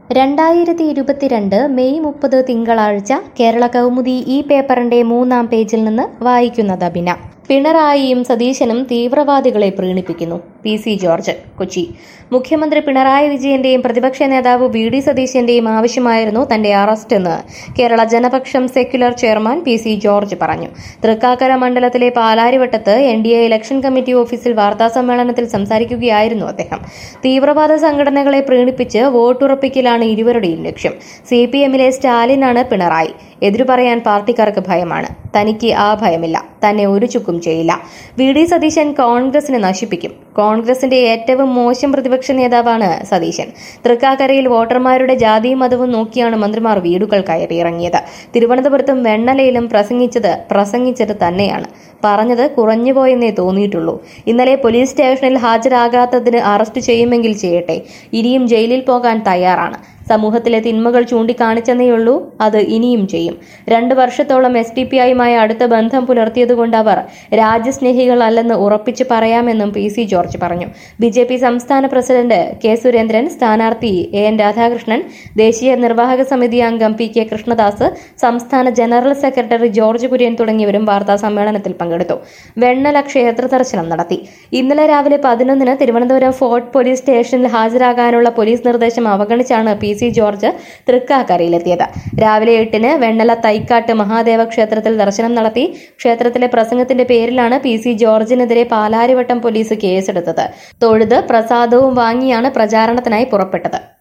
രണ്ടായിരത്തി ഇരുപത്തിരണ്ട് മെയ് മുപ്പത് തിങ്കളാഴ്ച കേരള കൗമുദി ഈ പേപ്പറിന്റെ മൂന്നാം പേജിൽ നിന്ന് വായിക്കുന്നത് അബിന പിണറായിയും സതീശനും തീവ്രവാദികളെ പ്രീണിപ്പിക്കുന്നു പി സി ജോർജ് കൊച്ചി മുഖ്യമന്ത്രി പിണറായി വിജയന്റെയും പ്രതിപക്ഷ നേതാവ് വി ഡി സതീശന്റെയും ആവശ്യമായിരുന്നു തന്റെ അറസ്റ്റ് എന്ന് Kerala Janapaksham secular chairman P C George പറഞ്ഞു തൃക്കാക്കര മണ്ഡലത്തിലെ പാലാരിവട്ടത്ത് N D A election committee ഓഫീസിൽ വാർത്താസമ്മേളനത്തിൽ സംസാരിക്കുകയായിരുന്നു അദ്ദേഹം തീവ്രവാദ സംഘടനകളെ പ്രീണിപ്പിച്ച് വോട്ടുറപ്പിക്കലാണ് ഇരുവരുടെയും ലക്ഷ്യം സി പി എമ്മിലെ സ്റ്റാലിനാണ് പിണറായി എതിരു പറയാൻ പാർട്ടിക്കാർക്ക് ഭയമാണ് തനിക്ക് ആ ഭയമില്ല തന്നെ ഒരു ചുക്കും ചെയ്യില്ല വി ഡി സതീശൻ കോൺഗ്രസിനെ നശിപ്പിക്കും കോൺഗ്രസിന്റെ ഏറ്റവും മോശം പ്രതിപക്ഷ നേതാവാണ് സതീശൻ തൃക്കാക്കരയിൽ വോട്ടർമാരുടെ ജാതിയും മതവും നോക്കിയാണ് മന്ത്രിമാർ വീടുകൾ കയറിയിറങ്ങിയത് തിരുവനന്തപുരത്തും വെണ്ണലയിലും പ്രസംഗിച്ചത് പ്രസംഗിച്ചത് തന്നെയാണ് പറഞ്ഞത് കുറഞ്ഞുപോയെന്നേ തോന്നിയിട്ടുള്ളൂ ഇന്നലെ പോലീസ് സ്റ്റേഷനിൽ ഹാജരാകാത്തതിന് അറസ്റ്റ് ചെയ്യുമെങ്കിൽ ചെയ്യട്ടെ ഇനിയും ജയിലിൽ പോകാൻ തയ്യാറാണ് സമൂഹത്തിലെ തിന്മകൾ ചൂണ്ടിക്കാണിച്ചെന്നേയുള്ളൂ അത് ഇനിയും ചെയ്യും രണ്ടു വർഷത്തോളം എസ് ഡി പി ഐയുമായി അടുത്ത ബന്ധം പുലർത്തിയതുകൊണ്ട് അവർ രാജ്യസ്നേഹികളല്ലെന്ന് ഉറപ്പിച്ചു പറയാമെന്നും പി സി ജോർജ് പറഞ്ഞു ബി ജെ പി സംസ്ഥാന പ്രസിഡന്റ് കെ സുരേന്ദ്രൻ സ്ഥാനാർത്ഥി എ എൻ രാധാകൃഷ്ണൻ ദേശീയ നിർവാഹക സമിതി അംഗം പി കെ കൃഷ്ണദാസ് സംസ്ഥാന ജനറൽ സെക്രട്ടറി ജോർജ് കുര്യൻ തുടങ്ങിയവരും വാർത്താ സമ്മേളനത്തിൽ പങ്കെടുത്തു വെണ്ണല ക്ഷേത്ര ദർശനം നടത്തി ഇന്നലെ രാവിലെ പതിനൊന്നിന് തിരുവനന്തപുരം ഫോർട്ട് പോലീസ് സ്റ്റേഷനിൽ ഹാജരാകാനുള്ള പോലീസ് നിർദ്ദേശം അവഗണിച്ചാണ് പി സി ജോർജ് തൃക്കാക്കരയിലെത്തിയത് രാവിലെ എട്ടിന് വെണ്ണല തൈക്കാട്ട് മഹാദേവ ക്ഷേത്രത്തിൽ ദർശനം നടത്തി ക്ഷേത്രത്തിലെ പ്രസംഗത്തിന്റെ പേരിലാണ് പി സി ജോർജിനെതിരെ പാലാരിവട്ടം പോലീസ് കേസെടുത്തത് തൊഴുത് പ്രസാദവും വാങ്ങിയാണ് പ്രചാരണത്തിനായി പുറപ്പെട്ടത്